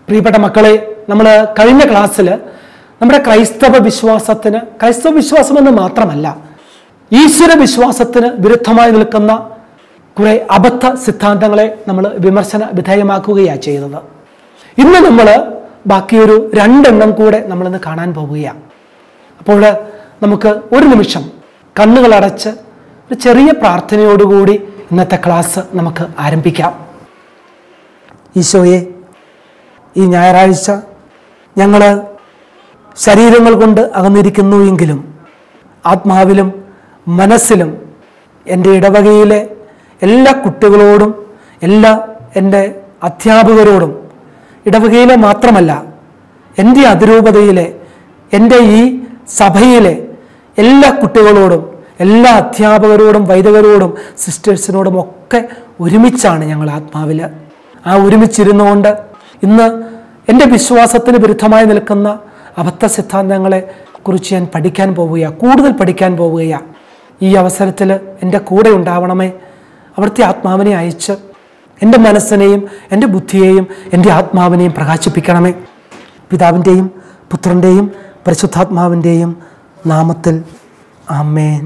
പ്രിയപ്പെട്ട മക്കളെ നമ്മൾ കഴിഞ്ഞ ക്ലാസ്സിൽ നമ്മുടെ ക്രൈസ്തവ വിശ്വാസത്തിന് ക്രൈസ്തവ വിശ്വാസമെന്ന് മാത്രമല്ല ഈശ്വര വിശ്വാസത്തിന് വിരുദ്ധമായി നിൽക്കുന്ന കുറെ അബദ്ധ സിദ്ധാന്തങ്ങളെ നമ്മൾ വിമർശന വിധേയമാക്കുകയാണ് ചെയ്തത് ഇന്ന് നമ്മൾ ബാക്കിയൊരു രണ്ടെണ്ണം കൂടെ നമ്മളിന്ന് കാണാൻ പോവുകയാണ് അപ്പോൾ നമുക്ക് ഒരു നിമിഷം കണ്ണുകളടച്ച് ഒരു ചെറിയ പ്രാർത്ഥനയോടുകൂടി ഇന്നത്തെ ക്ലാസ് നമുക്ക് ആരംഭിക്കാം ഈശോയെ ഈ ഞായറാഴ്ച ഞങ്ങൾ ശരീരങ്ങൾ കൊണ്ട് അകന്നിരിക്കുന്നു എങ്കിലും ആത്മാവിലും മനസ്സിലും എൻ്റെ ഇടവകയിലെ എല്ലാ കുട്ടികളോടും എല്ലാ എൻ്റെ അധ്യാപകരോടും ഇടവകയിലെ മാത്രമല്ല എൻ്റെ അതിരൂപതയിലെ എൻ്റെ ഈ സഭയിലെ എല്ലാ കുട്ടികളോടും എല്ലാ അധ്യാപകരോടും വൈദികരോടും സിസ്റ്റേഴ്സിനോടും ഒക്കെ ഒരുമിച്ചാണ് ഞങ്ങൾ ആത്മാവിൽ ആ ഒരുമിച്ചിരുന്നുകൊണ്ട് ഇന്ന് എൻ്റെ വിശ്വാസത്തിന് വിരുദ്ധമായി നിൽക്കുന്ന അബദ്ധ സിദ്ധാന്തങ്ങളെ കുറിച്ച് ഞാൻ പഠിക്കാൻ പോവുകയാണ് കൂടുതൽ പഠിക്കാൻ പോവുകയാണ് ഈ അവസരത്തിൽ എൻ്റെ കൂടെ ഉണ്ടാവണമേ അവിടുത്തെ ആത്മാവിനെ അയച്ച് എൻ്റെ മനസ്സിനെയും എൻ്റെ ബുദ്ധിയെയും എൻ്റെ ആത്മാവിനെയും പ്രകാശിപ്പിക്കണമേ പിതാവിൻ്റെയും പുത്രൻ്റെയും പരിശുദ്ധാത്മാവിൻ്റെയും നാമത്തിൽ ആമേൻ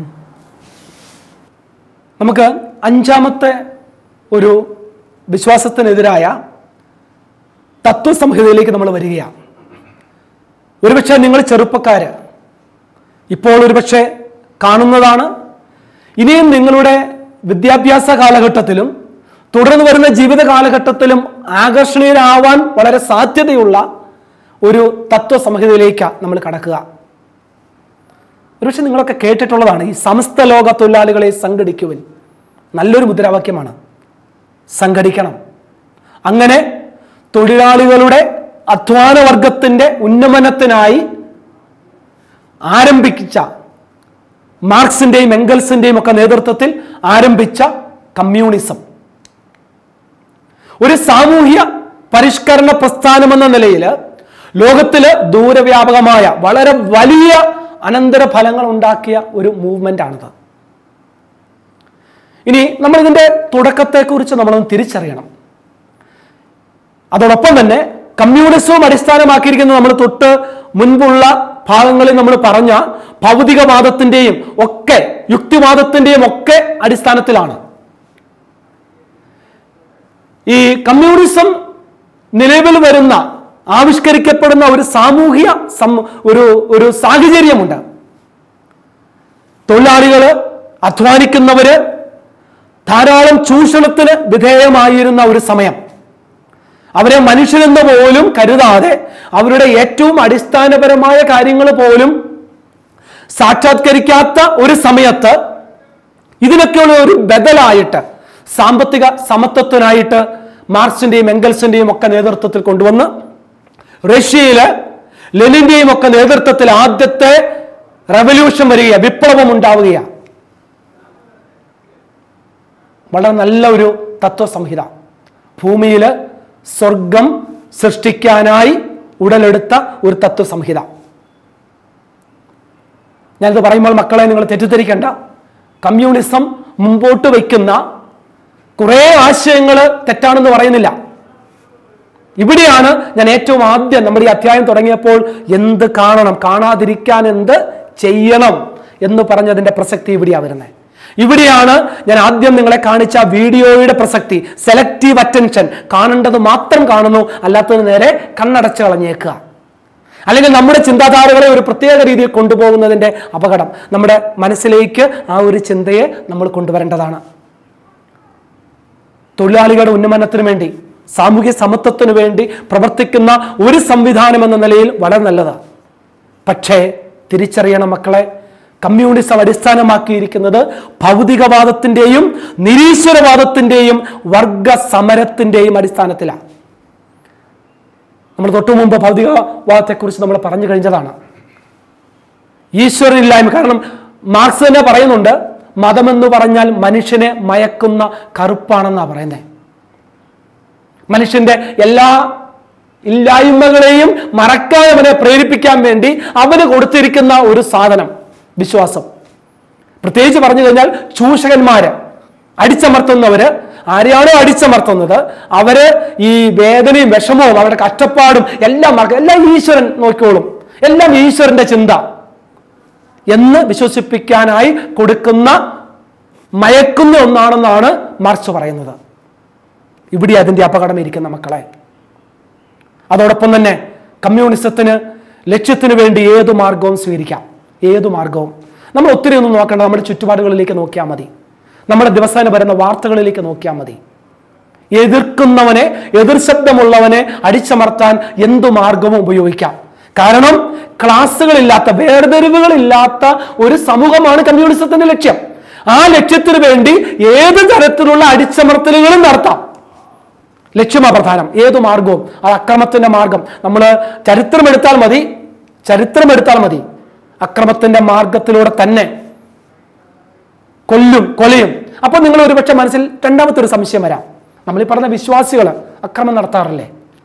നമുക്ക് അഞ്ചാമത്തെ ഒരു വിശ്വാസത്തിനെതിരായ തത്വസംഹിതയിലേക്ക് നമ്മൾ വരികയാണ് ഒരുപക്ഷെ നിങ്ങൾ ചെറുപ്പക്കാര് ഇപ്പോൾ ഒരുപക്ഷെ കാണുന്നതാണ് ഇനിയും നിങ്ങളുടെ വിദ്യാഭ്യാസ കാലഘട്ടത്തിലും തുടർന്ന് വരുന്ന ജീവിത കാലഘട്ടത്തിലും ആകർഷണീയരാവാൻ വളരെ സാധ്യതയുള്ള ഒരു തത്വസംഹിതയിലേക്കാണ് നമ്മൾ കടക്കുക ഒരുപക്ഷെ നിങ്ങളൊക്കെ കേട്ടിട്ടുള്ളതാണ് ഈ സമസ്ത ലോക തൊഴിലാളികളെ സംഘടിക്കുവിൻ നല്ലൊരു മുദ്രാവാക്യമാണ് സംഘടിക്കണം അങ്ങനെ തൊഴിലാളികളുടെ അധ്വാന വർഗത്തിന്റെ ഉന്നമനത്തിനായി ആരംഭിച്ച മാർക്സിന്റെയും എംഗൽസിന്റെയും ഒക്കെ നേതൃത്വത്തിൽ ആരംഭിച്ച കമ്മ്യൂണിസം ഒരു സാമൂഹ്യ പരിഷ്കരണ പ്രസ്ഥാനമെന്ന നിലയിൽ ലോകത്തില് ദൂരവ്യാപകമായ വളരെ വലിയ അനന്തര ഫലങ്ങൾ ഉണ്ടാക്കിയ ഒരു മൂവ്മെന്റ് ആണിത് ഇനി നമ്മൾ ഇതിന്റെ തുടക്കത്തെക്കുറിച്ച് നമ്മളൊന്ന് തിരിച്ചറിയണം അതോടൊപ്പം തന്നെ കമ്മ്യൂണിസവും അടിസ്ഥാനമാക്കിയിരിക്കുന്നത് നമ്മൾ തൊട്ട് മുൻപുള്ള ഭാഗങ്ങളിൽ നമ്മൾ പറഞ്ഞ ഭൗതികവാദത്തിന്റെയും ഒക്കെ യുക്തിവാദത്തിന്റെയും ഒക്കെ അടിസ്ഥാനത്തിലാണ് ഈ കമ്മ്യൂണിസം നിലവിൽ വരുന്ന ആവിഷ്കരിക്കപ്പെടുന്ന ഒരു സാമൂഹിക സം- ഒരു ഒരു സാഹചര്യമുണ്ട് തൊഴിലാളികള് അധ്വാനിക്കുന്നവര് ധാരാളം ചൂഷണത്തിന് വിധേയമായിരുന്ന ഒരു സമയം അവരെ മനുഷ്യരെന്ന് പോലും കരുതാതെ അവരുടെ ഏറ്റവും അടിസ്ഥാനപരമായ കാര്യങ്ങൾ പോലും സാക്ഷാത്കരിക്കാത്ത ഒരു സമയത്ത് ഇതിനൊക്കെയുള്ള ഒരു ബദലായിട്ട് സാമ്പത്തിക സമത്വത്തിനായിട്ട് മാർക്സിന്റെയും എംഗൽസിന്റെയും ഒക്കെ നേതൃത്വത്തിൽ കൊണ്ടുവന്ന് റഷ്യയില് ലെനിന്റെയും ഒക്കെ നേതൃത്വത്തിൽ ആദ്യത്തെ റവല്യൂഷൻ വരികയാണ് വിപ്ലവം ഉണ്ടാവുകയാണ് വളരെ നല്ല ഒരു തത്വസംഹിത ഭൂമിയിൽ സ്വർഗം സൃഷ്ടിക്കാനായി ഉടലെടുത്ത ഒരു തത്വസംഹിത ഞാനിത് പറയുമ്പോൾ മക്കളെ നിങ്ങൾ തെറ്റിദ്ധരിക്കേണ്ട കമ്മ്യൂണിസം മുമ്പോട്ട് വയ്ക്കുന്ന കുറേ ആശയങ്ങൾ തെറ്റാണെന്ന് പറയുന്നില്ല ഇവിടെയാണ് ഞാൻ ഏറ്റവും ആദ്യം നമ്മുടെ ഈ അധ്യായം തുടങ്ങിയപ്പോൾ എന്ത് കാണണം കാണാതിരിക്കാൻ എന്ത് ചെയ്യണം എന്ന് പറഞ്ഞതിന്റെ പ്രസക്തി ഇവിടെയാണ് വരുന്നത് ഇവിടെയാണ് ഞാൻ ആദ്യം നിങ്ങളെ കാണിച്ച വീഡിയോയുടെ പ്രസക്തി സെലക്റ്റീവ് അറ്റൻഷൻ കാണേണ്ടത് മാത്രം കാണുന്നു അല്ലാത്തത് നേരെ കണ്ണടച്ച് കളഞ്ഞേക്കുക അല്ലെങ്കിൽ നമ്മുടെ ചിന്താധാരകളെ ഒരു പ്രത്യേക രീതിയിൽ കൊണ്ടുപോകുന്നതിന്റെ അപകടം നമ്മുടെ മനസ്സിലേക്ക് ആ ഒരു ചിന്തയെ നമ്മൾ കൊണ്ടുവരേണ്ടതാണ് തൊഴിലാളികളുടെ ഉന്നമനത്തിന് വേണ്ടി സാമൂഹ്യ സമത്വത്തിന് വേണ്ടി പ്രവർത്തിക്കുന്ന ഒരു സംവിധാനം എന്ന നിലയിൽ വളരെ നല്ലതാണ് പക്ഷേ തിരിച്ചറിയണം മക്കളെ കമ്മ്യൂണിസം അടിസ്ഥാനമാക്കിയിരിക്കുന്നത് ഭൗതികവാദത്തിന്റെയും നിരീശ്വരവാദത്തിന്റെയും വർഗ സമരത്തിന്റെയും അടിസ്ഥാനത്തിലാണ് നമ്മൾ തൊട്ടു മുമ്പ് ഭൗതികവാദത്തെക്കുറിച്ച് നമ്മൾ പറഞ്ഞു കഴിഞ്ഞതാണ് ഈശ്വരനില്ലായ്മ കാരണം മാർക്സ് തന്നെ പറയുന്നുണ്ട് മതമെന്ന് പറഞ്ഞാൽ മനുഷ്യനെ മയക്കുന്ന കറുപ്പാണെന്നാണ് പറയുന്നത് മനുഷ്യന്റെ എല്ലാ ഇല്ലായ്മകളെയും മറക്കാൻ അവനെ പ്രേരിപ്പിക്കാൻ വേണ്ടി അവന് കൊടുത്തിരിക്കുന്ന ഒരു സാധനം വിശ്വാസം പ്രത്യേകിച്ച് പറഞ്ഞു കഴിഞ്ഞാൽ ചൂഷകന്മാര് അടിച്ചമർത്തുന്നവര് ആരെയാണോ അടിച്ചമർത്തുന്നത് അവര് ഈ വേദനയും വിഷമവും അവരുടെ കഷ്ടപ്പാടും എല്ലാം മറക്കും എല്ലാം ഈശ്വരൻ നോക്കിക്കോളും എല്ലാം ഈശ്വരന്റെ ചിന്ത എന്ന് വിശ്വസിപ്പിക്കാനായി കൊടുക്കുന്ന മയക്കുന്ന ഒന്നാണെന്നാണ് മാർക്സ് പറയുന്നത് ഇവിടെ അതിന്റെ അപകടം ഇരിക്കുന്ന മക്കളെ അതോടൊപ്പം തന്നെ കമ്മ്യൂണിസത്തിന് ലക്ഷ്യത്തിന് വേണ്ടി ഏതു മാർഗവും സ്വീകരിക്കാം ഏതു മാർഗവും നമ്മൾ ഒത്തിരി ഒന്നും നോക്കേണ്ട നമ്മുടെ ചുറ്റുപാടുകളിലേക്ക് നോക്കിയാൽ മതി നമ്മുടെ ദിവസേന വരുന്ന വാർത്തകളിലേക്ക് നോക്കിയാൽ മതി എതിർക്കുന്നവനെ എതിർ ശബ്ദമുള്ളവനെ അടിച്ചമർത്താൻ എന്തു മാർഗവും ഉപയോഗിക്കാം കാരണം ക്ലാസ്സുകളില്ലാത്ത വേർതിരിവുകളില്ലാത്ത ഒരു സമൂഹമാണ് കമ്മ്യൂണിസത്തിന്റെ ലക്ഷ്യം ആ ലക്ഷ്യത്തിന് വേണ്ടി ഏത് തരത്തിലുള്ള അടിച്ചമർത്തലുകളും നടത്താം ലക്ഷ്യമാ പ്രധാനം ഏതു മാർഗവും അത് അക്രമത്തിന്റെ മാർഗം നമ്മൾ ചരിത്രം എടുത്താൽ മതി ചരിത്രം എടുത്താൽ മതി അക്രമത്തിന്റെ മാർഗത്തിലൂടെ തന്നെ കൊല്ലും കൊലയും അപ്പൊ നിങ്ങൾ ഒരുപക്ഷെ മനസ്സിൽ രണ്ടാമത്തെ ഒരു സംശയം വരാം നമ്മൾ ഈ പറഞ്ഞ വിശ്വാസികൾ അക്രമം നടത്താറില്ലേ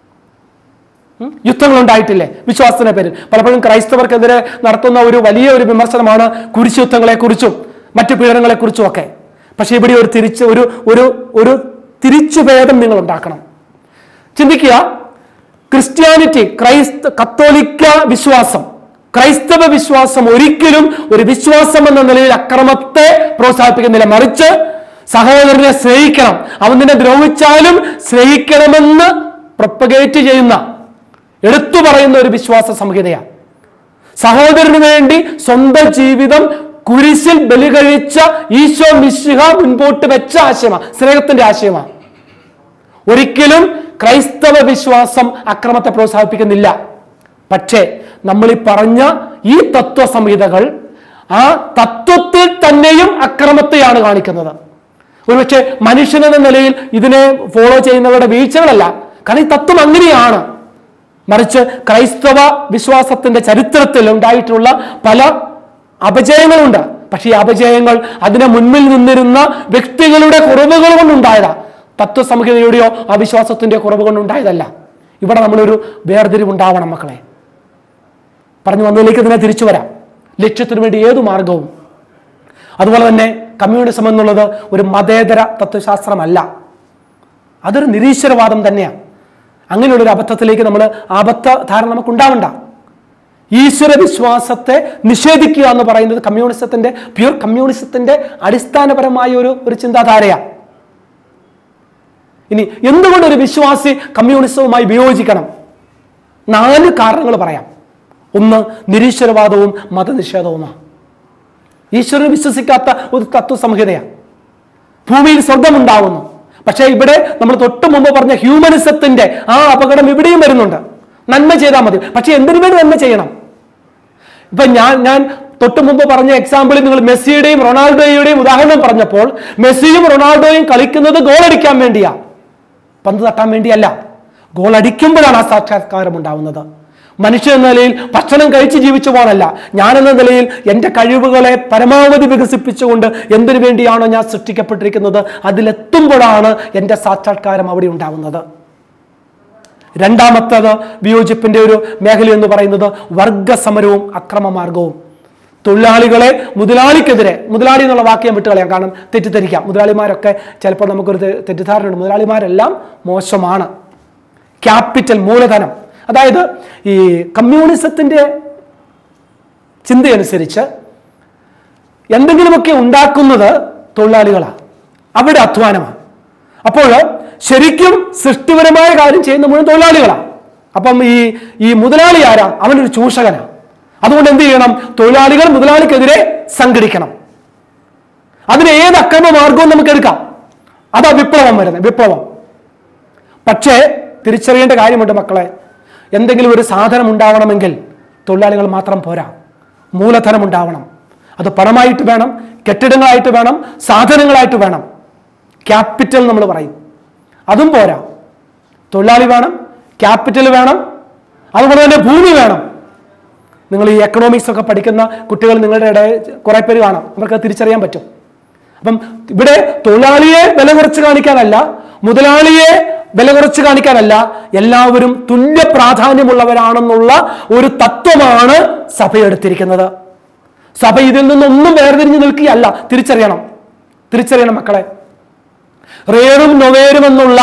ഉം? യുദ്ധങ്ങൾ ഉണ്ടായിട്ടില്ലേ വിശ്വാസത്തിന്റെ പേരിൽ പലപ്പോഴും ക്രൈസ്തവർക്കെതിരെ നടത്തുന്ന ഒരു വലിയ ഒരു വിമർശനമാണ് കുരിശ് യുദ്ധങ്ങളെ കുറിച്ചും മറ്റു പീഡനങ്ങളെ കുറിച്ചും ഒക്കെ പക്ഷെ ഇവിടെ ഒരു തിരിച്ച് ഒരു ഒരു ഒരു തിരിച്ചുഭേദം നിങ്ങൾ ഉണ്ടാക്കണം ചിന്തിക്കുക ക്രിസ്ത്യാനിറ്റി ക്രൈസ്ത കത്തോലിക്ക വിശ്വാസം ക്രൈസ്തവ വിശ്വാസം ഒരിക്കലും ഒരു വിശ്വാസം എന്ന നിലയിൽ അക്രമത്തെ പ്രോത്സാഹിപ്പിക്കുന്നില്ല മറിച്ച് സഹോദരനെ സ്നേഹിക്കണം അവൻ നിന്നെ ദ്രോഹിച്ചാലും സ്നേഹിക്കണമെന്ന് പ്രൊപ്പഗേറ്റ് ചെയ്യുന്ന എടുത്തു പറയുന്ന ഒരു വിശ്വാസ സംഹിതയാണ് സഹോദരന് വേണ്ടി സ്വന്തം ജീവിതം കുരിശിൽ ബലി കഴിച്ച ഈശോ മിശിഹ മുൻപോട്ട് വെച്ച ആശയമാണ് സ്നേഹത്തിന്റെ ആശയമാണ് ഒരിക്കലും ക്രൈസ്തവ വിശ്വാസം അക്രമത്തെ പ്രോത്സാഹിപ്പിക്കുന്നില്ല പക്ഷേ നമ്മൾ ഈ പറഞ്ഞ ഈ തത്വ സംഹിതകൾ ആ തത്വത്തിൽ തന്നെയും അക്രമത്തെയാണ് കാണിക്കുന്നത് ഒരുപക്ഷെ മനുഷ്യനെന്ന നിലയിൽ ഇതിനെ ഫോളോ ചെയ്യുന്നവരുടെ വീഴ്ചകളല്ല കാരണം ഈ തത്വം അങ്ങനെയാണ് മറിച്ച് ക്രൈസ്തവ വിശ്വാസത്തിന്റെ ചരിത്രത്തിൽ ഉണ്ടായിട്ടുള്ള പല അപജയങ്ങളുണ്ട് പക്ഷേ ഈ അപജയങ്ങൾ അതിനെ മുൻപിൽ നിന്നിരുന്ന വ്യക്തികളുടെ കുറവുകൾ കൊണ്ടുണ്ടായതാ തത്വസംഹിതയുടെയോ അവിശ്വാസത്തിന്റെയോ കുറവ് കൊണ്ടുണ്ടായതല്ല ഇവിടെ നമ്മളൊരു വേർതിരിവുണ്ടാവണം മക്കളെ പറഞ്ഞു വന്നതിലേക്ക് ഇതിനെ തിരിച്ചു വരാം ലക്ഷ്യത്തിന് വേണ്ടി ഏതു മാർഗവും അതുപോലെ തന്നെ കമ്മ്യൂണിസം എന്നുള്ളത് ഒരു മതേതര തത്വശാസ്ത്രമല്ല അതൊരു നിരീശ്വരവാദം തന്നെയാണ് അങ്ങനെയുള്ളൊരു അബദ്ധത്തിലേക്ക് നമ്മൾ അബദ്ധ ധാരണ നമുക്ക് ഉണ്ടാവണ്ട ഈശ്വര വിശ്വാസത്തെ നിഷേധിക്കുക എന്ന് പറയുന്നത് കമ്മ്യൂണിസത്തിന്റെ പ്യൂർ കമ്മ്യൂണിസത്തിന്റെ അടിസ്ഥാനപരമായ ഒരു ഒരു ചിന്താധാരയാണ് ഇനി എന്തുകൊണ്ട് ഒരു വിശ്വാസി കമ്മ്യൂണിസവുമായി വിയോജിക്കണം നാല് കാരണങ്ങൾ പറയാം ഒന്ന് നിരീശ്വരവാദവും മതനിഷേധവുമാണ് ഈശ്വരനെ വിശ്വസിക്കാത്ത ഒരു തത്വസംഹിതയാണ് ഭൂമിയിൽ സ്വർഗമുണ്ടാവുന്നു പക്ഷേ ഇവിടെ നമ്മൾ തൊട്ട് മുമ്പ് പറഞ്ഞ ഹ്യൂമനിസത്തിന്റെ ആ അപകടം ഇവിടെയും വരുന്നുണ്ട് നന്മ ചെയ്താൽ മതി പക്ഷെ എന്തിനു വേണ്ടി നന്മ ചെയ്യണം ഇപ്പൊ ഞാൻ ഞാൻ തൊട്ട് മുമ്പ് പറഞ്ഞ എക്സാമ്പിളിൽ നിങ്ങൾ മെസ്സിയുടെയും റൊണാൾഡോയുടെയും ഉദാഹരണം പറഞ്ഞപ്പോൾ മെസ്സിയും റൊണാൾഡോയും കളിക്കുന്നത് ഗോൾ അടിക്കാൻ വേണ്ടിയാ പന്ത് തട്ടാൻ വേണ്ടിയല്ല ഗോൾ അടിക്കുമ്പോഴാണ് ആ സാക്ഷാത്കാരം ഉണ്ടാവുന്നത് മനുഷ്യ എന്ന നിലയിൽ ഭക്ഷണം കഴിച്ച് ജീവിച്ചു പോകാനല്ല ഞാൻ എന്ന നിലയിൽ എൻ്റെ കഴിവുകളെ പരമാവധി വികസിപ്പിച്ചുകൊണ്ട് എന്തിനു വേണ്ടിയാണോ ഞാൻ സൃഷ്ടിക്കപ്പെട്ടിരിക്കുന്നത് അതിലെത്തുമ്പോഴാണ് എൻ്റെ സാക്ഷാത്കാരം അവിടെ ഉണ്ടാവുന്നത് രണ്ടാമത്തേത് വിയോജിപ്പിന്റെ ഒരു മേഖല എന്ന് പറയുന്നത് വർഗസമരവും അക്രമമാർഗവും തൊഴിലാളികളെ മുതലാളിക്കെതിരെ മുതലാളി എന്നുള്ള വാക്ക് ഞാൻ വിട്ടുകളയാം കാരണം തെറ്റിദ്ധരിക്കാം മുതലാളിമാരൊക്കെ ചിലപ്പോൾ നമുക്കൊരു തെ- തെറ്റിദ്ധാരണയുണ്ട് മുതലാളിമാരെല്ലാം മോശമാണ് ക്യാപിറ്റൽ മൂലധനം അതായത് ഈ കമ്മ്യൂണിസത്തിന്റെ ചിന്തയനുസരിച്ച് എന്തെങ്കിലുമൊക്കെ ഉണ്ടാക്കുന്നത് തൊഴിലാളികളാണ് അവിടെ അധ്വാനമാണ് അപ്പോൾ ശരിക്കും സൃഷ്ടിപരമായ കാര്യം ചെയ്യുന്ന മുഴുവൻ തൊഴിലാളികളാണ് അപ്പം ഈ ഈ മുതലാളി ആരാ അവനൊരു ചൂഷകനാണ് അതുകൊണ്ട് എന്ത് ചെയ്യണം തൊഴിലാളികൾ മുതലാളിക്കെതിരെ സംഘടിക്കണം അതിന് ഏത് അക്രമ മാർഗവും നമുക്ക് എടുക്കാം അതാ വിപ്ലവം വരുന്നത് വിപ്ലവം പക്ഷേ തിരിച്ചറിയേണ്ട കാര്യമുണ്ട് മക്കളെ എന്തെങ്കിലും ഒരു സാധനം ഉണ്ടാവണമെങ്കിൽ തൊഴിലാളികൾ മാത്രം പോരാ മൂലധനം ഉണ്ടാവണം അത് പണമായിട്ട് വേണം കെട്ടിടങ്ങളായിട്ട് വേണം സാധനങ്ങളായിട്ട് വേണം ക്യാപിറ്റൽ നമ്മൾ പറയും അതും പോരാ തൊഴിലാളി വേണം ക്യാപിറ്റൽ വേണം അതുപോലെ തന്നെ ഭൂമി വേണം നിങ്ങൾ ഈ എക്കണോമിക്സ് ഒക്കെ പഠിക്കുന്ന കുട്ടികൾ നിങ്ങളുടെ ഇടയിൽ കുറെ പേര് കാണാം അവർക്ക് അത് തിരിച്ചറിയാൻ പറ്റും അപ്പം ഇവിടെ തൊഴിലാളിയെ വില കുറച്ച് കാണിക്കാനല്ല മുതലാളിയെ വില കുറച്ച് കാണിക്കാനല്ല എല്ലാവരും തുല്യ പ്രാധാന്യമുള്ളവരാണെന്നുള്ള ഒരു തത്വമാണ് സഭ എടുത്തിരിക്കുന്നത് സഭ ഇതിൽ നിന്നൊന്നും വേർതിരിഞ്ഞു നിൽക്കുകയല്ല തിരിച്ചറിയണം തിരിച്ചറിയണം മക്കളെ റേറും നൊവേരും എന്നുള്ള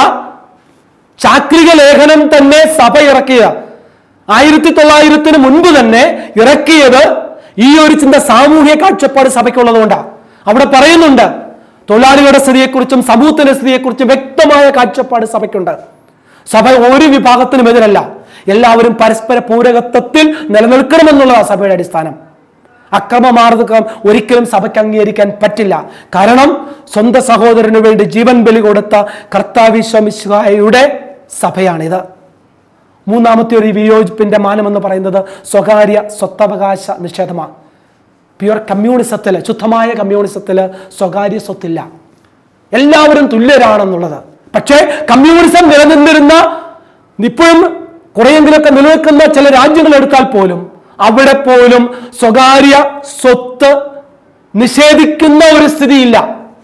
ചാക്രിക ലേഖനം തന്നെ സഭ ഇറക്കിയ ആയിരത്തി തൊള്ളായിരത്തിന് മുൻപ് തന്നെ ഇറക്കിയത് ഈ ഒരു ചിന്ത സാമൂഹിക കാഴ്ചപ്പാട് സഭയ്ക്കുള്ളതുകൊണ്ടാണ് അവിടെ പറയുന്നുണ്ട് തൊഴിലാളികളുടെ സ്ഥിതിയെക്കുറിച്ചും സമൂഹത്തിന്റെ സ്ഥിതിയെക്കുറിച്ചും വ്യക്തമായ കാഴ്ചപ്പാട് സഭയ്ക്കുണ്ട് സഭ ഒരു വിഭാഗത്തിനും എതിരല്ല എല്ലാവരും പരസ്പര പൂരകത്വത്തിൽ നിലനിൽക്കണമെന്നുള്ളതാണ് സഭയുടെ അടിസ്ഥാനം അക്രമമാർഗം ഒരിക്കലും സഭയ്ക്ക് അംഗീകരിക്കാൻ പറ്റില്ല കാരണം സ്വന്തം സഹോദരന് വേണ്ടി ജീവൻ ബലി കൊടുത്ത കർത്താവിശ്വമിശ്വായുടെ സഭയാണിത് മൂന്നാമത്തെ ഒരു വിയോജിപ്പിന്റെ മാനം എന്ന് പറയുന്നത് സ്വകാര്യ സ്വത്തവകാശ നിഷേധമാണ് പ്യുവർ കമ്മ്യൂണിസത്തിൽ ശുദ്ധമായ കമ്മ്യൂണിസത്തിൽ സ്വകാര്യ സ്വത്തില്ല എല്ലാവരും തുല്യരാണെന്നുള്ളത് പക്ഷേ കമ്മ്യൂണിസം നിലനിന്നിരുന്ന ഇപ്പോഴും കുറെയെങ്കിലൊക്കെ നിലനിൽക്കുന്ന ചില രാജ്യങ്ങൾ എടുത്താൽ പോലും അവിടെ പോലും സ്വകാര്യ സ്വത്ത് നിഷേധിക്കുന്ന ഒരു സ്ഥിതിയില്ല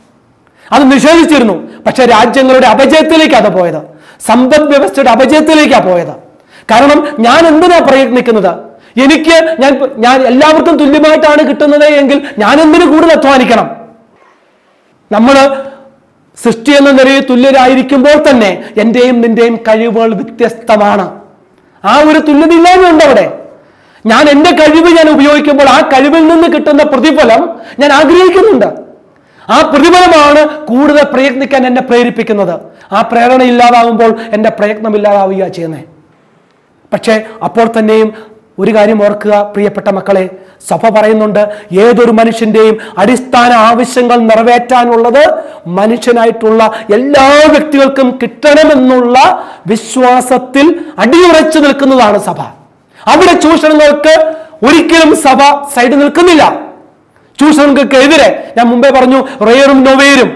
അത് നിഷേധിച്ചിരുന്നു പക്ഷെ രാജ്യങ്ങളുടെ അപജയത്തിലേക്കാണ് പോയത് സമ്പദ് വ്യവസ്ഥയുടെ അപജയത്തിലേക്കാണ് പോയത് കാരണം ഞാൻ എന്തിനാ പ്രയത്നിക്കുന്നത് എനിക്ക് ഞാൻ ഞാൻ എല്ലാവർക്കും തുല്യമായിട്ടാണ് കിട്ടുന്നത് എങ്കിൽ ഞാൻ എന്തിനു കൂടുതൽ അധ്വാനിക്കണം നമ്മൾ സൃഷ്ടി എന്ന നിലയിൽ തുല്യരായിരിക്കുമ്പോൾ തന്നെ എന്റെയും നിന്റെയും കഴിവുകൾ വ്യത്യസ്തമാണ് ആ ഒരു തുല്യതയില്ലായ്മയുണ്ട് അവിടെ ഞാൻ എൻ്റെ കഴിവ് ഞാൻ ഉപയോഗിക്കുമ്പോൾ ആ കഴിവിൽ നിന്ന് കിട്ടുന്ന പ്രതിഫലം ഞാൻ ആഗ്രഹിക്കുന്നുണ്ട് ആ പ്രതിഫലമാണ് കൂടുതൽ പ്രയത്നിക്കാൻ എന്നെ പ്രേരിപ്പിക്കുന്നത് ആ പ്രേരണ ഇല്ലാതാകുമ്പോൾ എൻ്റെ പ്രയത്നം ഇല്ലാതാവുക ചെയ്യുന്നത് പക്ഷേ അപ്പോൾ തന്നെയും ഒരു കാര്യം ഓർക്കുക പ്രിയപ്പെട്ട മക്കളെ സഭ പറയുന്നുണ്ട് ഏതൊരു മനുഷ്യന്റെയും അടിസ്ഥാന ആവശ്യങ്ങൾ നിറവേറ്റാനുള്ളത് മനുഷ്യനായിട്ടുള്ള എല്ലാ വ്യക്തികൾക്കും കിട്ടണമെന്നുള്ള വിശ്വാസത്തിൽ അടിയുറച്ചു നിൽക്കുന്നതാണ് സഭ അവിടെ ചൂഷണങ്ങൾക്ക് ഒരിക്കലും സഭ സൈഡ് നിൽക്കുന്നില്ല ചൂഷണങ്ങൾക്ക് എതിരെ ഞാൻ മുമ്പേ പറഞ്ഞു റേറും നൊവേരും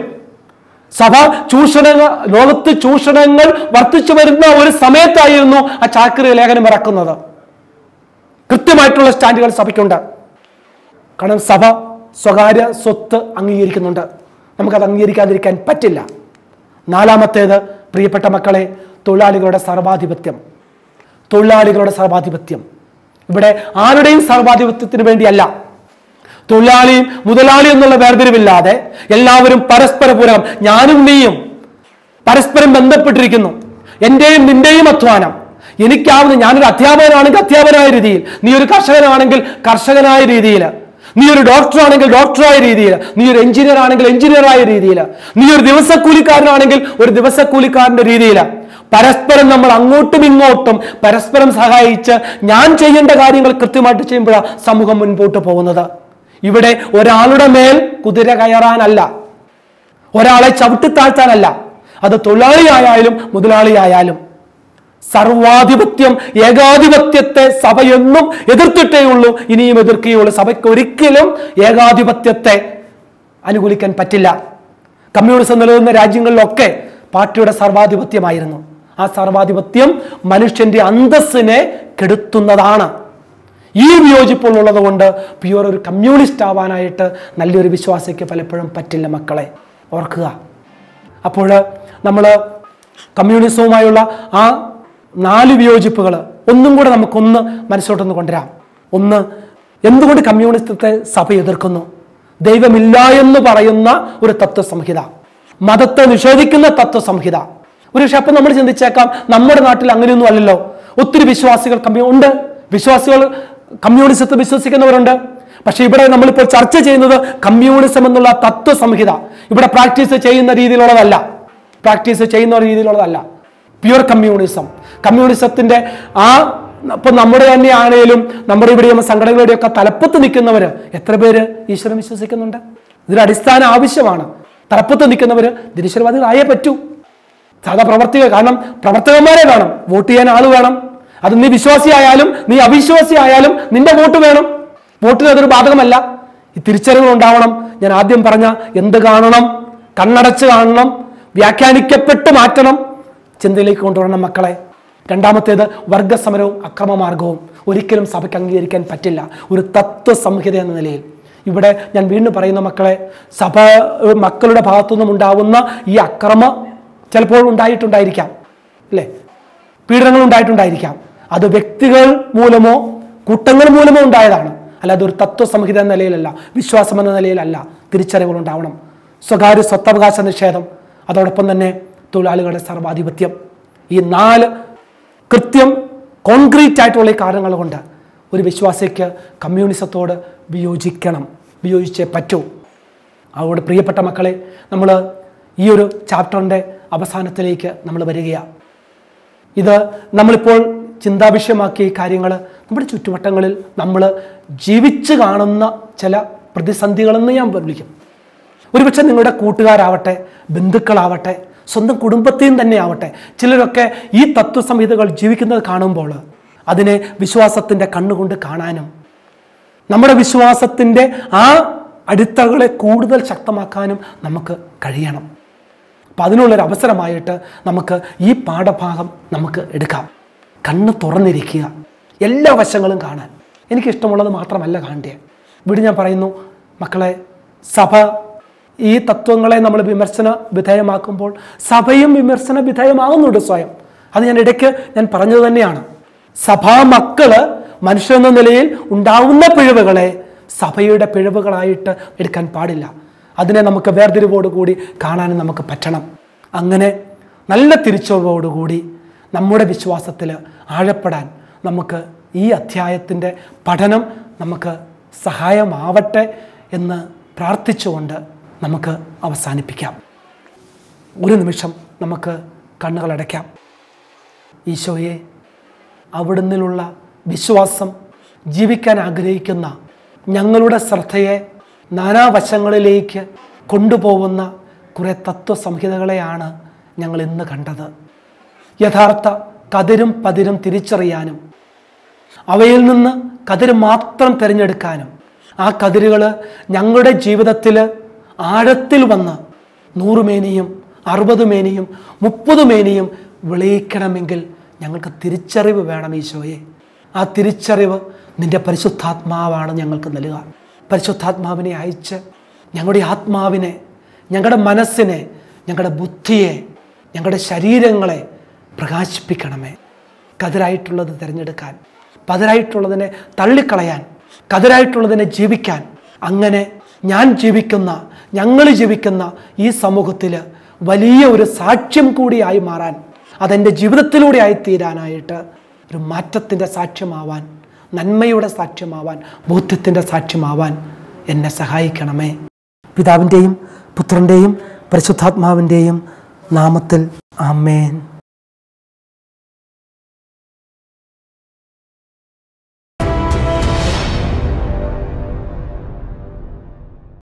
സഭ ചൂഷണ ലോകത്ത് ചൂഷണങ്ങൾ വർദ്ധിച്ചു വരുന്ന ഒരു സമയത്തായിരുന്നു ആ ചാക്രിക ലേഖനം ഇറക്കുന്നത് കൃത്യമായിട്ടുള്ള സ്റ്റാൻഡുകൾ സഭയ്ക്കുണ്ട് കാരണം സഭ സ്വകാര്യ സ്വത്ത് അംഗീകരിക്കുന്നുണ്ട് നമുക്കത് അംഗീകരിക്കാതിരിക്കാൻ പറ്റില്ല നാലാമത്തേത് പ്രിയപ്പെട്ട മക്കളെ തൊഴിലാളികളുടെ സർവാധിപത്യം തൊഴിലാളികളുടെ സർവാധിപത്യം ഇവിടെ ആരുടെയും സർവാധിപത്യത്തിന് വേണ്ടിയല്ല തൊഴിലാളിയും മുതലാളി എന്നുള്ള വേർതിരിവില്ലാതെ എല്ലാവരും പരസ്പര പൂരകം ഞാനും നീയും പരസ്പരം ബന്ധപ്പെട്ടിരിക്കുന്നു എന്റെയും നിന്റെയും അധ്വാനം എനിക്കാവുന്ന ഞാനൊരു അധ്യാപകനാണെങ്കിൽ അധ്യാപകനായ രീതിയിൽ നീ ഒരു കർഷകനാണെങ്കിൽ കർഷകനായ രീതിയിൽ നീ ഒരു ഡോക്ടർ ആണെങ്കിൽ ഡോക്ടറായ രീതിയിൽ നീ ഒരു എഞ്ചിനീയർ ആണെങ്കിൽ എഞ്ചിനീയറായ രീതിയിൽ നീ ഒരു ദിവസക്കൂലിക്കാരനാണെങ്കിൽ ഒരു ദിവസക്കൂലിക്കാരന്റെ രീതിയിൽ പരസ്പരം നമ്മൾ അങ്ങോട്ടും ഇങ്ങോട്ടും പരസ്പരം സഹായിച്ച് ഞാൻ ചെയ്യേണ്ട കാര്യങ്ങൾ കൃത്യമായിട്ട് ചെയ്യുമ്പോഴാണ് സമൂഹം മുൻപോട്ട് പോകുന്നത് ഇവിടെ ഒരാളുടെ മേൽ കുതിര കയറാനല്ല ഒരാളെ ചവിട്ടിത്താഴ്ത്താനല്ല അത് തൊഴിലാളിയായാലും മുതലാളിയായാലും സർവാധിപത്യം ഏകാധിപത്യത്തെ സഭ എന്നും എതിർത്തിട്ടേ ഉള്ളൂ ഇനിയും എതിർക്കുകയുള്ളൂ സഭയ്ക്ക് ഒരിക്കലും ഏകാധിപത്യത്തെ അനുകൂലിക്കാൻ പറ്റില്ല കമ്മ്യൂണിസം നിലനിന്ന രാജ്യങ്ങളിലൊക്കെ പാർട്ടിയുടെ സർവാധിപത്യമായിരുന്നു ആ സർവാധിപത്യം മനുഷ്യന്റെ അന്തസ്സിനെ കെടുത്തുന്നതാണ് ഈ വിയോജിപ്പുള്ളത് കൊണ്ട് പ്യുവർ ഒരു കമ്മ്യൂണിസ്റ്റ് ആവാനായിട്ട് നല്ലൊരു വിശ്വാസിക്ക് പലപ്പോഴും പറ്റില്ല മക്കളെ ഓർക്കുക അപ്പോൾ നമ്മൾ കമ്മ്യൂണിസവുമായുള്ള ആ നാല് വിയോജിപ്പുകൾ ഒന്നും കൂടെ നമുക്കൊന്ന് മനസ്സിലോട്ടൊന്ന് കൊണ്ടുവരാം ഒന്ന് എന്തുകൊണ്ട് കമ്മ്യൂണിസത്തെ സഭ എതിർക്കുന്നു ദൈവമില്ല എന്ന് പറയുന്ന ഒരു തത്വസംഹിത മതത്തെ നിഷേധിക്കുന്ന തത്വസംഹിത ഒരു പക്ഷെ അപ്പം നമ്മൾ ചിന്തിച്ചേക്കാം നമ്മുടെ നാട്ടിൽ അങ്ങനെയൊന്നും അല്ലല്ലോ ഒത്തിരി വിശ്വാസികൾ കമ്മ്യൂ ഉണ്ട് വിശ്വാസികൾ കമ്മ്യൂണിസത്തെ വിശ്വസിക്കുന്നവരുണ്ട് പക്ഷെ ഇവിടെ നമ്മളിപ്പോൾ ചർച്ച ചെയ്യുന്നത് കമ്മ്യൂണിസം എന്നുള്ള തത്വസംഹിത ഇവിടെ പ്രാക്ടീസ് ചെയ്യുന്ന രീതിയിലുള്ളതല്ല പ്രാക്ടീസ് ചെയ്യുന്ന രീതിയിലുള്ളതല്ല പ്യുവർ കമ്മ്യൂണിസം കമ്മ്യൂണിസത്തിന്റെ ആ ഇപ്പൊ നമ്മുടെ തന്നെ ആണേലും നമ്മുടെ ഇവിടെയും സംഘടനകളുടെയൊക്കെ തലപ്പത്ത് നിൽക്കുന്നവര് എത്ര പേര് ഈശ്വരൻ വിശ്വസിക്കുന്നുണ്ട് ഇതൊരു അടിസ്ഥാന ആവശ്യമാണ് തലപ്പത്ത് നിൽക്കുന്നവര് നിരീശ്വരവാദികളായേ പറ്റൂ സാധാ പ്രവർത്തികൾ കാരണം പ്രവർത്തകന്മാരെ വേണം വോട്ട് ചെയ്യാൻ ആള് വേണം അത് നീ വിശ്വാസിയായാലും നീ അവിശ്വാസിയായാലും നിന്റെ വോട്ട് വേണം വോട്ടിന് അതൊരു ബാധകമല്ല ഈ തിരിച്ചറിവുകൾ ഉണ്ടാവണം ഞാൻ ആദ്യം പറഞ്ഞ എന്ത് കാണണം കണ്ണടച്ച് കാണണം വ്യാഖ്യാനിക്കപ്പെട്ട് മാറ്റണം ചിന്തയിലേക്ക് കൊണ്ടുവരണം മക്കളെ രണ്ടാമത്തേത് വർഗസമരവും അക്രമമാർഗവും ഒരിക്കലും സഭയ്ക്ക് അംഗീകരിക്കാൻ പറ്റില്ല ഒരു തത്വസംഹിത എന്ന നിലയിൽ ഇവിടെ ഞാൻ വീണ്ടും പറയുന്ന മക്കളെ സഭ ഏഹ് മക്കളുടെ ഭാഗത്തുനിന്നും ഉണ്ടാവുന്ന ഈ അക്രമ ചിലപ്പോൾ ഉണ്ടായിട്ടുണ്ടായിരിക്കാം അല്ലേ പീഡനങ്ങൾ ഉണ്ടായിട്ടുണ്ടായിരിക്കാം അത് വ്യക്തികൾ മൂലമോ കൂട്ടങ്ങൾ മൂലമോ ഉണ്ടായതാണ് അല്ലാതെ ഒരു തത്വസംഹിത എന്ന നിലയിലല്ല വിശ്വാസം എന്ന നിലയിലല്ല തിരിച്ചറിവുകൾ ഉണ്ടാവണം സ്വകാര്യ സ്വത്തവകാശ നിഷേധം അതോടൊപ്പം തന്നെ തൊഴിലാളികളുടെ സർവാധിപത്യം ഈ നാല് കൃത്യം കോൺക്രീറ്റ് ആയിട്ടുള്ള ഈ കാരണങ്ങൾ കൊണ്ട് ഒരു വിശ്വാസിക്ക് കമ്മ്യൂണിസത്തോട് വിയോജിക്കണം വിയോജിച്ചേ പറ്റൂ അതുകൊണ്ട് പ്രിയപ്പെട്ട മക്കളെ നമ്മൾ ഈ ഒരു ചാപ്റ്ററിൻ്റെ അവസാനത്തിലേക്ക് നമ്മൾ വരികയാണ് ഇത് നമ്മളിപ്പോൾ ചിന്താവിഷയമാക്കിയ ഈ കാര്യങ്ങൾ നമ്മുടെ ചുറ്റുവട്ടങ്ങളിൽ നമ്മൾ ജീവിച്ച് കാണുന്ന ചില പ്രതിസന്ധികളെന്ന് ഞാൻ വിളിക്കും ഒരുപക്ഷെ നിങ്ങളുടെ കൂട്ടുകാരാവട്ടെ ബന്ധുക്കളാവട്ടെ സ്വന്തം കുടുംബത്തെയും തന്നെ ആവട്ടെ ചിലരൊക്കെ ഈ തത്വസംഹിതകൾ ജീവിക്കുന്നത് കാണുമ്പോൾ അതിനെ വിശ്വാസത്തിൻ്റെ കണ്ണുകൊണ്ട് കാണാനും നമ്മുടെ വിശ്വാസത്തിൻ്റെ ആ അടിത്തറകളെ കൂടുതൽ ശക്തമാക്കാനും നമുക്ക് കഴിയണം അപ്പം അതിനുള്ളൊരു അവസരമായിട്ട് നമുക്ക് ഈ പാഠഭാഗം നമുക്ക് എടുക്കാം കണ്ണ് തുറന്നിരിക്കുക എല്ലാ വശങ്ങളും കാണാൻ എനിക്കിഷ്ടമുള്ളത് മാത്രമല്ല കാണേണ്ടത് ഇവിടെ ഞാൻ പറയുന്നു മക്കളെ സഭ ഈ തത്വങ്ങളെ നമ്മൾ വിമർശന വിധേയമാക്കുമ്പോൾ സഭയും വിമർശന വിധേയമാകുന്നുണ്ട് സ്വയം അത് ഞാൻ ഇടയ്ക്ക് ഞാൻ പറഞ്ഞത് തന്നെയാണ് സഭാ മക്കള് മനുഷ്യനെന്ന നിലയിൽ ഉണ്ടാവുന്ന പിഴവുകളെ സഭയുടെ പിഴവുകളായിട്ട് എടുക്കാൻ പാടില്ല അതിനെ നമുക്ക് വേർതിരിവോടുകൂടി കാണാനും നമുക്ക് പറ്റണം അങ്ങനെ നല്ല തിരിച്ചറിവോടുകൂടി നമ്മുടെ വിശ്വാസത്തിൽ ആഴപ്പെടാൻ നമുക്ക് ഈ അധ്യായത്തിൻ്റെ പഠനം നമുക്ക് സഹായമാവട്ടെ എന്ന് പ്രാർത്ഥിച്ചുകൊണ്ട് നമുക്ക് അവസാനിപ്പിക്കാം ഒരു നിമിഷം നമുക്ക് കണ്ണുകളടയ്ക്കാം ഈശോയെ അവിടുന്നിലുള്ള വിശ്വാസം ജീവിക്കാൻ ആഗ്രഹിക്കുന്ന ഞങ്ങളുടെ ശ്രദ്ധയെ നാനാവശങ്ങളിലേക്ക് കൊണ്ടുപോകുന്ന കുറേ തത്വസംഹിതകളെയാണ് ഞങ്ങൾ ഇന്ന് കണ്ടത് യഥാർത്ഥ കതിരും പതിരും തിരിച്ചറിയാനും അവയിൽ നിന്ന് കതിര് മാത്രം തിരഞ്ഞെടുക്കാനും ആ കതിരുകൾ ഞങ്ങളുടെ ജീവിതത്തിൽ ആഴത്തിൽ വന്ന് നൂറ് മേനിയും അറുപത് മേനിയും മുപ്പത് മേനിയും വിളയിക്കണമെങ്കിൽ ഞങ്ങൾക്ക് തിരിച്ചറിവ് വേണം ഈശോയെ ആ തിരിച്ചറിവ് നിന്റെ പരിശുദ്ധാത്മാവാണ് ഞങ്ങൾക്ക് നൽകുക പരിശുദ്ധാത്മാവിനെ അയച്ച് ഞങ്ങളുടെ ആത്മാവിനെ ഞങ്ങളുടെ മനസ്സിനെ ഞങ്ങളുടെ ബുദ്ധിയെ ഞങ്ങളുടെ ശരീരങ്ങളെ പ്രകാശിപ്പിക്കണമേ കതിരായിട്ടുള്ളത് തിരഞ്ഞെടുക്കാൻ പതിരായിട്ടുള്ളതിനെ തള്ളിക്കളയാൻ കതിരായിട്ടുള്ളതിനെ ജീവിക്കാൻ അങ്ങനെ ഞാൻ ജീവിക്കുന്ന ഞങ്ങൾ ജീവിക്കുന്ന ഈ സമൂഹത്തിൽ വലിയ ഒരു സാക്ഷ്യം കൂടിയായി മാറാൻ അതെൻ്റെ ജീവിതത്തിലൂടെ ആയിത്തീരാനായിട്ട് ഒരു മാറ്റത്തിൻ്റെ സാക്ഷ്യമാവാൻ നന്മയുടെ സാക്ഷ്യമാവാൻ ബോധ്യത്തിൻ്റെ സാക്ഷ്യമാവാൻ എന്നെ സഹായിക്കണമേ പിതാവിൻ്റെയും പുത്രൻ്റെയും പരിശുദ്ധാത്മാവിൻ്റെയും നാമത്തിൽ ആമേൻ